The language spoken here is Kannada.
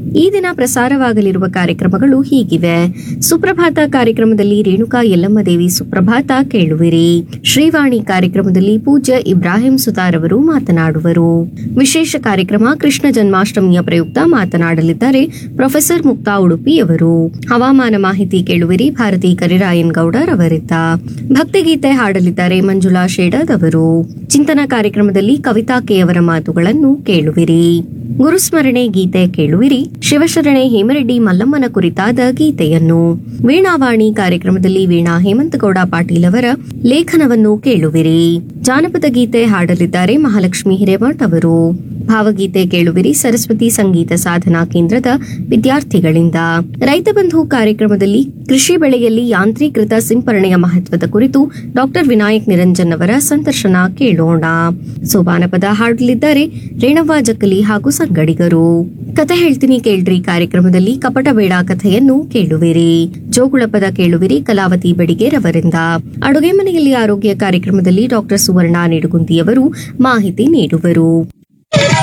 ಈ ದಿನ ಪ್ರಸಾರವಾಗಲಿರುವ ಕಾರ್ಯಕ್ರಮಗಳು ಹೀಗಿವೆ ಸುಪ್ರಭಾತ ಕಾರ್ಯಕ್ರಮದಲ್ಲಿ ರೇಣುಕಾ ಯಲ್ಲಮ್ಮ ದೇವಿ ಸುಪ್ರಭಾತ ಕೇಳುವಿರಿ ಶ್ರೀವಾಣಿ ಕಾರ್ಯಕ್ರಮದಲ್ಲಿ ಪೂಜ್ಯ ಇಬ್ರಾಹಿಂ ಸುತಾರ್ ಅವರು ಮಾತನಾಡುವರು ವಿಶೇಷ ಕಾರ್ಯಕ್ರಮ ಕೃಷ್ಣ ಜನ್ಮಾಷ್ಟಮಿಯ ಪ್ರಯುಕ್ತ ಮಾತನಾಡಲಿದ್ದಾರೆ ಪ್ರೊಫೆಸರ್ ಮುಕ್ತಾ ಉಡುಪಿ ಅವರು ಹವಾಮಾನ ಮಾಹಿತಿ ಕೇಳುವಿರಿ ಭಾರತಿ ಕರಿರಾಯನ್ ಗೌಡರ್ ಅವರಿದ್ದ ಭಕ್ತಿಗೀತೆ ಹಾಡಲಿದ್ದಾರೆ ಮಂಜುಳಾ ಶೇಡದ್ ಅವರು ಚಿಂತನ ಕಾರ್ಯಕ್ರಮದಲ್ಲಿ ಕವಿತಾ ಕೆ ಅವರ ಮಾತುಗಳನ್ನು ಕೇಳುವಿರಿ ಗುರುಸ್ಮರಣೆ ಗೀತೆ ಕೇಳುವಿರಿ ಶಿವಶರಣೆ ಹೇಮರೆಡ್ಡಿ ಮಲ್ಲಮ್ಮನ ಕುರಿತಾದ ಗೀತೆಯನ್ನು ವೀಣಾವಾಣಿ ಕಾರ್ಯಕ್ರಮದಲ್ಲಿ ವೀಣಾ ಹೇಮಂತಗೌಡ ಪಾಟೀಲ್ ಅವರ ಲೇಖನವನ್ನು ಕೇಳುವಿರಿ ಜಾನಪದ ಗೀತೆ ಹಾಡಲಿದ್ದಾರೆ ಮಹಾಲಕ್ಷ್ಮಿ ಹಿರೇಮಠ್ ಅವರು ಭಾವಗೀತೆ ಕೇಳುವಿರಿ ಸರಸ್ವತಿ ಸಂಗೀತ ಸಾಧನಾ ಕೇಂದ್ರದ ವಿದ್ಯಾರ್ಥಿಗಳಿಂದ ರೈತ ಬಂಧು ಕಾರ್ಯಕ್ರಮದಲ್ಲಿ ಕೃಷಿ ಬೆಳೆಯಲ್ಲಿ ಯಾಂತ್ರೀಕೃತ ಸಿಂಪರಣೆಯ ಮಹತ್ವದ ಕುರಿತು ಡಾಕ್ಟರ್ ವಿನಾಯಕ್ ನಿರಂಜನ್ ಅವರ ಸಂದರ್ಶನ ಕೇಳೋಣ ಸೋಪಾನಪದ ಹಾಡಲಿದ್ದಾರೆ ರೇಣವ್ವ ಜಕ್ಕಲಿ ಹಾಗೂ ಸಂಗಡಿಗರು ಕತೆ ಹೇಳ್ತೀನಿ ಕೇಳ್ರಿ ಕಾರ್ಯಕ್ರಮದಲ್ಲಿ ಕಪಟ ಬೇಡ ಕಥೆಯನ್ನು ಕೇಳುವಿರಿ ಜೋಗುಳ ಪದ ಕೇಳುವಿರಿ ಕಲಾವತಿ ಬಡಿಗೇರವರಿಂದ ಅಡುಗೆ ಮನೆಯಲ್ಲಿ ಆರೋಗ್ಯ ಕಾರ್ಯಕ್ರಮದಲ್ಲಿ ಡಾಕ್ಟರ್ ಸುವರ್ಣ ನಿಡುಗುಂದಿಯವರು ಮಾಹಿತಿ ನೀಡುವರು